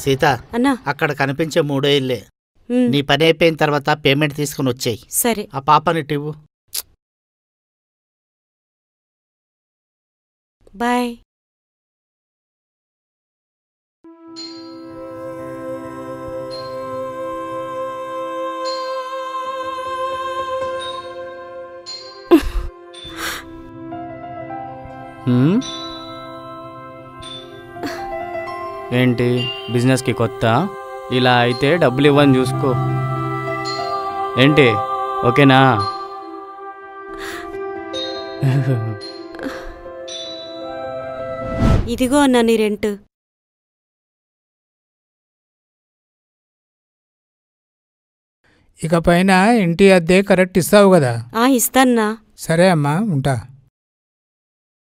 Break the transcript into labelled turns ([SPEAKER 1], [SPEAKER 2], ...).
[SPEAKER 1] సీత
[SPEAKER 2] అన్నా
[SPEAKER 1] అక్కడ కనిపించే మూడో ఇల్లే
[SPEAKER 2] ఉమ్,
[SPEAKER 1] నీ పని అయిపోయిన తర్వాత పేమెంట్ తీసుకుని వచ్చేయి
[SPEAKER 2] సరే
[SPEAKER 1] ఆ పాపని ఇవ్వు
[SPEAKER 2] బాయ్
[SPEAKER 3] హ్మ్? ఏంటి బిజినెస్కి కొత్త ఇలా అయితే డబ్బులు ఇవ్వని చూసుకో ఏంటి ఓకేనా
[SPEAKER 2] ఇదిగో అన్నా నీ రెంట్
[SPEAKER 4] ఇక పైన ఇంటి అద్దె కరెక్ట్ ఇస్తావు కదా
[SPEAKER 2] ఆ ఇస్తాన్నా
[SPEAKER 4] సరే అమ్మా ఉంటా